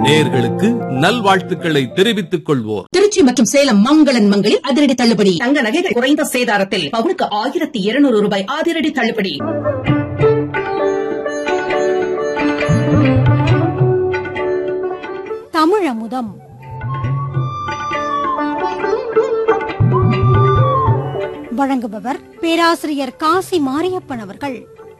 நேர்களுக்கு நல்வாழ்த்துக்களை தெரிவித்துக் கொள்வோர் திருச்சி மற்றும் சேலம் மங்களன் மங்களில் அதிரடி தள்ளுபடி தங்க நகைகள் குறைந்த சேதாரத்தில் பவுனுக்கு ஆயிரத்தி இருநூறு ரூபாய் அதிரடி தள்ளுபடி தமிழமுதம் வழங்குபவர் பேராசிரியர் காசி மாரியப்பன் அவர்கள்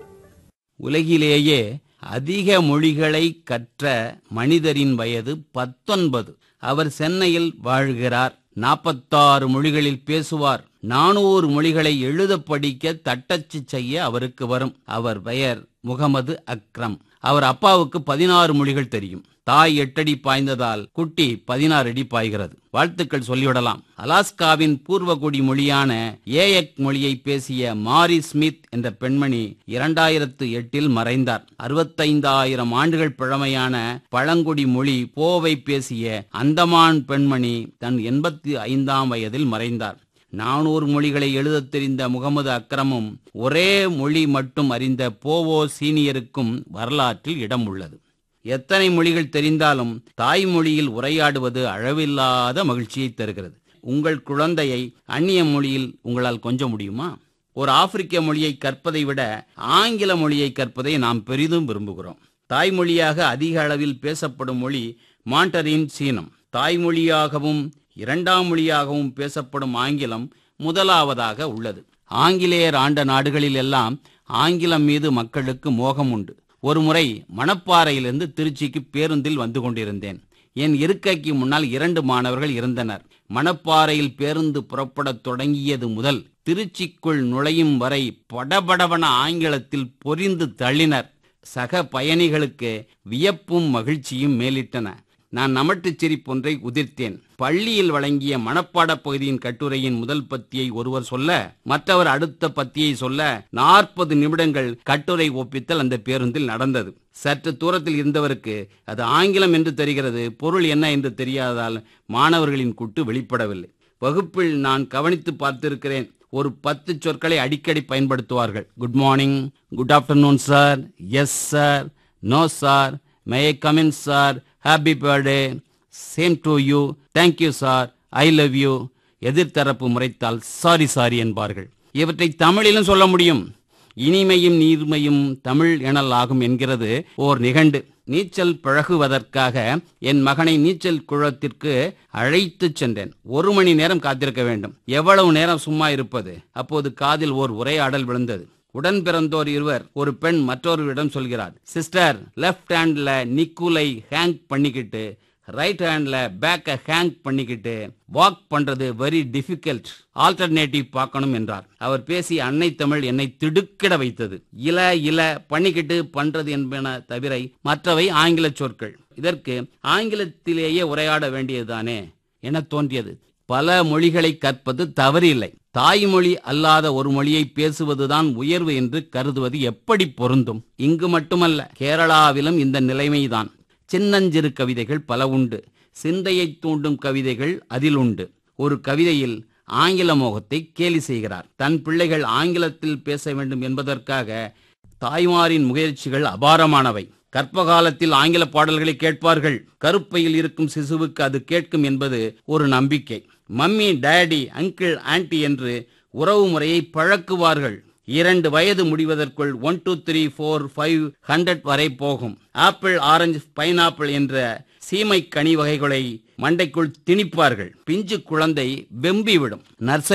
உலகிலேயே அதிக மொழிகளை கற்ற மனிதரின் வயது பத்தொன்பது அவர் சென்னையில் வாழ்கிறார் நாற்பத்தாறு மொழிகளில் பேசுவார் நானூறு மொழிகளை எழுத படிக்க தட்டச்சு செய்ய அவருக்கு வரும் அவர் பெயர் முகமது அக்ரம் அவர் அப்பாவுக்கு பதினாறு மொழிகள் தெரியும் தாய் எட்டடி பாய்ந்ததால் குட்டி பதினாறு அடி பாய்கிறது வாழ்த்துக்கள் சொல்லிவிடலாம் அலாஸ்காவின் பூர்வகுடி மொழியான ஏஎக் மொழியை பேசிய மாரி ஸ்மித் என்ற பெண்மணி இரண்டாயிரத்து எட்டில் மறைந்தார் அறுபத்தைந்தாயிரம் ஆண்டுகள் பழமையான பழங்குடி மொழி போவை பேசிய அந்தமான் பெண்மணி தன் எண்பத்தி ஐந்தாம் வயதில் மறைந்தார் நானூறு மொழிகளை எழுதத் தெரிந்த முகமது அக்ரமும் ஒரே மொழி மட்டும் அறிந்த போவோ சீனியருக்கும் வரலாற்றில் இடம் உள்ளது எத்தனை மொழிகள் தெரிந்தாலும் தாய்மொழியில் உரையாடுவது அளவில்லாத மகிழ்ச்சியை தருகிறது உங்கள் குழந்தையை அந்நிய மொழியில் உங்களால் கொஞ்ச முடியுமா ஒரு ஆப்பிரிக்க மொழியை கற்பதை விட ஆங்கில மொழியை கற்பதை நாம் பெரிதும் விரும்புகிறோம் தாய்மொழியாக அதிக அளவில் பேசப்படும் மொழி மாண்டரின் சீனம் தாய்மொழியாகவும் இரண்டாம் மொழியாகவும் பேசப்படும் ஆங்கிலம் முதலாவதாக உள்ளது ஆங்கிலேயர் ஆண்ட நாடுகளில் எல்லாம் ஆங்கிலம் மீது மக்களுக்கு மோகம் உண்டு ஒருமுறை மணப்பாறையிலிருந்து திருச்சிக்கு பேருந்தில் வந்து கொண்டிருந்தேன் என் இருக்கைக்கு முன்னால் இரண்டு மாணவர்கள் இருந்தனர் மணப்பாறையில் பேருந்து புறப்படத் தொடங்கியது முதல் திருச்சிக்குள் நுழையும் வரை படபடவன ஆங்கிலத்தில் பொரிந்து தள்ளினர் சக பயணிகளுக்கு வியப்பும் மகிழ்ச்சியும் மேலிட்டன நான் நமட்டுச் சிரிப்பொன்றை உதிர்த்தேன் பள்ளியில் வழங்கிய மனப்பாடப் பகுதியின் கட்டுரையின் முதல் பத்தியை ஒருவர் சொல்ல மற்றவர் அடுத்த பத்தியை சொல்ல நாற்பது நிமிடங்கள் கட்டுரை ஒப்பித்தல் அந்த பேருந்தில் நடந்தது சற்று தூரத்தில் இருந்தவருக்கு அது ஆங்கிலம் என்று தெரிகிறது பொருள் என்ன என்று தெரியாததால் மாணவர்களின் கூட்டு வெளிப்படவில்லை வகுப்பில் நான் கவனித்து பார்த்திருக்கிறேன் ஒரு பத்து சொற்களை அடிக்கடி பயன்படுத்துவார்கள் good morning good afternoon sir yes sir no sir may I come in sir happy birthday same to you thank you sir I love you எதிர்த்தரப்பு முறைத்தால் சாரி சாரி என்பார்கள் இவற்றை தமிழிலும் சொல்ல முடியும் இனிமையும் நீர்மையும் தமிழ் எனல் ஆகும் என்கிறது ஓர் நிகண்டு நீச்சல் பழகுவதற்காக என் மகனை நீச்சல் குளத்திற்கு அழைத்துச் சென்றேன் ஒரு மணி நேரம் காத்திருக்க வேண்டும் எவ்வளவு நேரம் சும்மா இருப்பது அப்போது காதில் ஓர் உரையாடல் விழுந்தது உடன் பிறந்தோர் இருவர் ஒரு பெண் மற்றொருவரிடம் சொல்கிறார் சிஸ்டர் லெஃப்ட் ஹேண்ட்ல நிக்குலை ஹேங் பண்ணிக்கிட்டு ரைட் ஹேண்ட்ல பேக்க ஹேங் பண்ணிக்கிட்டு வாக் பண்றது வெரி டிஃபிகல்ட் ஆல்டர்னேட்டிவ் பார்க்கணும் என்றார் அவர் பேசி அன்னை தமிழ் என்னை திடுக்கிட வைத்தது இல இல பண்ணிக்கிட்டு பண்றது என்பன தவிர மற்றவை ஆங்கில சொற்கள் இதற்கு ஆங்கிலத்திலேயே உரையாட வேண்டியதுதானே என தோன்றியது பல மொழிகளை கற்பது தவறில்லை தாய்மொழி அல்லாத ஒரு மொழியை பேசுவதுதான் உயர்வு என்று கருதுவது எப்படி பொருந்தும் இங்கு மட்டுமல்ல கேரளாவிலும் இந்த நிலைமைதான் சின்னஞ்சிறு கவிதைகள் பல உண்டு சிந்தையை தூண்டும் கவிதைகள் அதில் உண்டு ஒரு கவிதையில் ஆங்கில மோகத்தை கேலி செய்கிறார் தன் பிள்ளைகள் ஆங்கிலத்தில் பேச வேண்டும் என்பதற்காக தாய்மாரின் முயற்சிகள் அபாரமானவை கற்ப காலத்தில் ஆங்கில பாடல்களை கேட்பார்கள் கருப்பையில் இருக்கும் சிசுவுக்கு அது கேட்கும் என்பது ஒரு நம்பிக்கை மம்மி டேடி அங்கிள் ஆன்டி என்று உறவு முறையை பழக்குவார்கள் இரண்டு வயது முடிவதற்குள் one two three four five hundred வரை போகும் ஆப்பிள் ஆரஞ்சு பைனாப்பிள் என்ற சீமை கனி வகைகளை மண்டைக்குள் திணிப்பார்கள் பிஞ்சு குழந்தை வெம்பிவிடும் நர்சரி